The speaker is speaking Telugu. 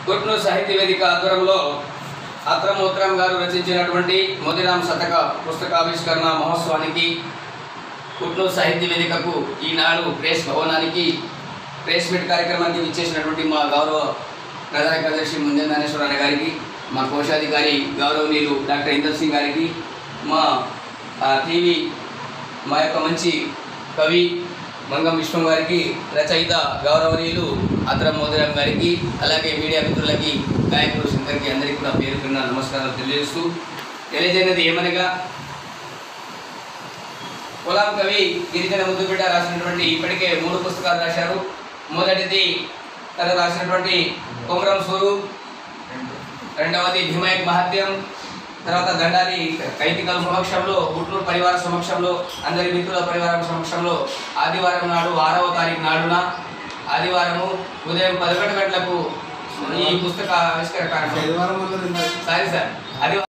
కొట్నూరు సాహిత్య వేదిక ఆధ్వర్యంలో అత్రమూత్రం గారు రచించినటువంటి మోదిరామ్ శతక పుస్తకావిష్కరణ మహోత్సవానికి కుట్నూరు సాహిత్య వేదికకు ఈనాడు ప్రెస్ భవనానికి ప్రెస్ మీట్ కార్యక్రమానికి విచ్చేసినటువంటి మా గౌరవ ప్రధాన కార్యదర్శి ముంజనానేశ్వర గారికి మా కోశాధికారి గౌరవనీయులు డాక్టర్ ఇందర్ సింగ్ గారికి మా ఆ, టీవీ మా యొక్క మంచి కవి మంగం విష్ణు గారికి రచయిత గౌరవనీయులు అత్రం మోదిరామ్ గారికి అలాగే మీడియా మిత్రులకి గాయకుడు శంకర్కి అందరికీ కూడా పేరు కింద నమస్కారాలు తెలియజేస్తూ తెలియజేయనది ఏమనగా పొలం కవి గిరిజన ముద్దుబిడ్డ రాసినటువంటి ఇప్పటికే మూడు పుస్తకాలు రాశారు మొదటిది తను రాసినటువంటి కొమరం సూరు రెండవది భీమాయక్ మహత్యం తర్వాత దండాలి కైతికల సమక్షంలో గుట్నూరు పరివార సమక్షంలో అందరి మిత్రుల పరివారం సమక్షంలో ఆదివారం నాడు ఆరవ తారీఖు నాడున ఆదివారము ఉదయం పదకొండు గంటలకు ఈ పుస్తక ఆవిష్కరణ కార్యక్రమం శనివారం వల్ల నిన్న సారీ సార్ అది